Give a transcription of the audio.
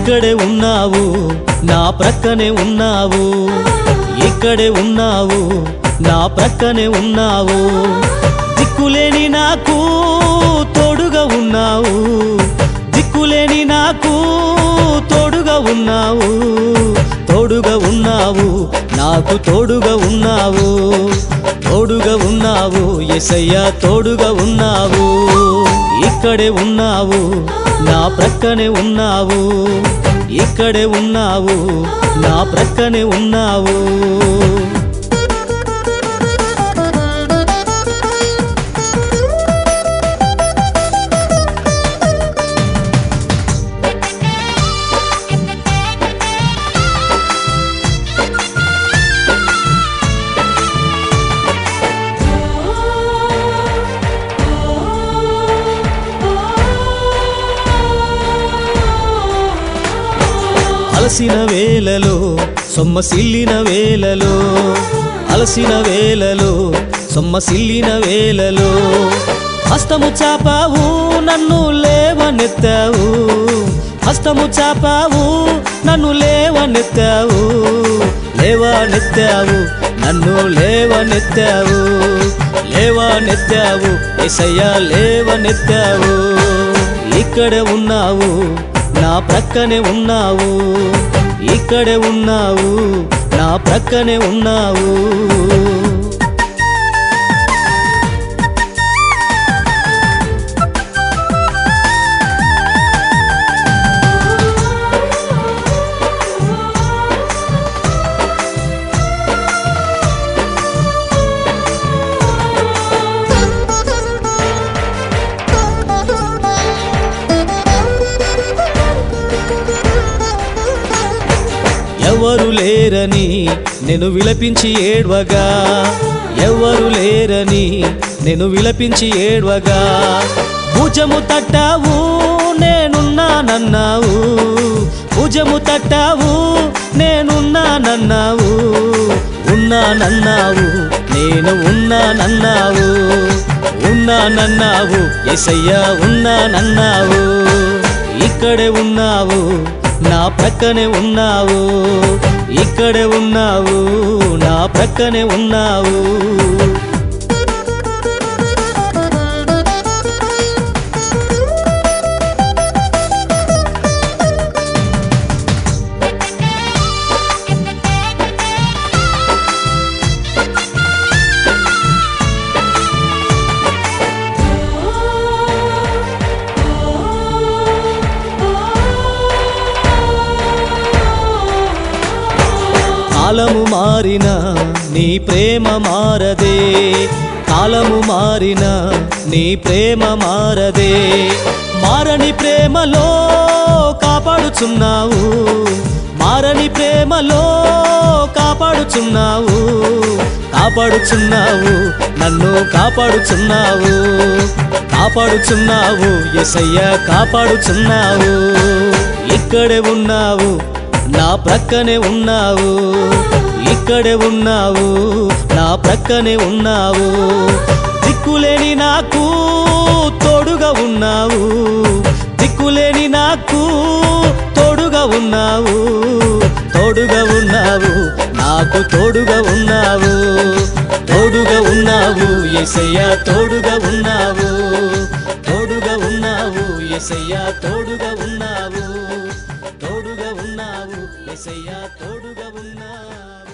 ఇక్కడే ఉన్నావు నా ప్రక్కనే ఉన్నావు ఇక్కడే ఉన్నావు నా ప్రక్కనే ఉన్నావు దిక్కులేని నాకు తోడుగా ఉన్నావు దిక్కులేని నాకు తోడుగా ఉన్నావు తోడుగా ఉన్నావు నాకు తోడుగా ఉన్నావు తోడుగా ఉన్నావు ఎసయ్యా తోడుగా ఉన్నావు ఇక్కడే ఉన్నావు నా ప్రక్కనే ఉన్నావు ఇక్కడే ఉన్నావు నా ప్రక్కనే ఉన్నావు అలసిన వేలలో సొమ్మసిల్లిన వేలలో అలసిన వేలలో సొమ్మసిల్లిన వేలలో హస్తము చాపావు నన్ను లేవనెత్తావు హస్తము చాపావు నన్ను లేవనెత్తావు లేవనెత్తావు నన్ను లేవనెత్తావు లేవనెత్తావు ఎసయ్యా లేవనెత్తావు ఇక్కడే ఉన్నావు నా ప్రక్కనే ఉన్నావు ఇక్కడే ఉన్నావు నా ప్రక్కనే ఉన్నావు ఎవరు లేరని నేను విలపించి ఏడ్వగా ఎవరు లేరని నేను విలపించి ఏడ్వగా భుజము తట్టావు నేనున్నానన్నావు భుజము తట్టావు నేనున్నానన్నావు ఉన్నానన్నావు నేను ఉన్నానన్నావు ఉన్నానన్నావు ఎసయ్యా ఉన్నానన్నావు ఇక్కడే ఉన్నావు నా ప్రక్కనే ఉన్నావు ఇక్కడే ఉన్నావు నా ప్రక్కనే ఉన్నావు కాలము మారిన నీ ప్రేమ మారదే కాలము మారిన నీ ప్రేమ మారదే మారని ప్రేమలో కాపాడుచున్నావు మారని ప్రేమలో కాపాడుచున్నావు కాపాడుచున్నావు నన్ను కాపాడుచున్నావు కాపాడుచున్నావు ఎసయ్య కాపాడుచున్నావు ఇక్కడే ఉన్నావు నా ప్రక్కనే ఉన్నావు ఇక్కడే ఉన్నావు నా ప్రక్కనే ఉన్నావు దిక్కులేని నాకు తోడుగా ఉన్నావు దిక్కులేని నాకు తోడుగా ఉన్నావు తోడుగా ఉన్నావు నాకు తోడుగా ఉన్నావు తోడుగా ఉన్నావు ఎసయ్య తోడుగా ఉన్నావు తోడుగా ఉన్నావు ఎసయ్య తోడుగా ఉన్నావు తోడుగా ఉన్నావు ఎసయ్య తోడుగా ఉన్నావు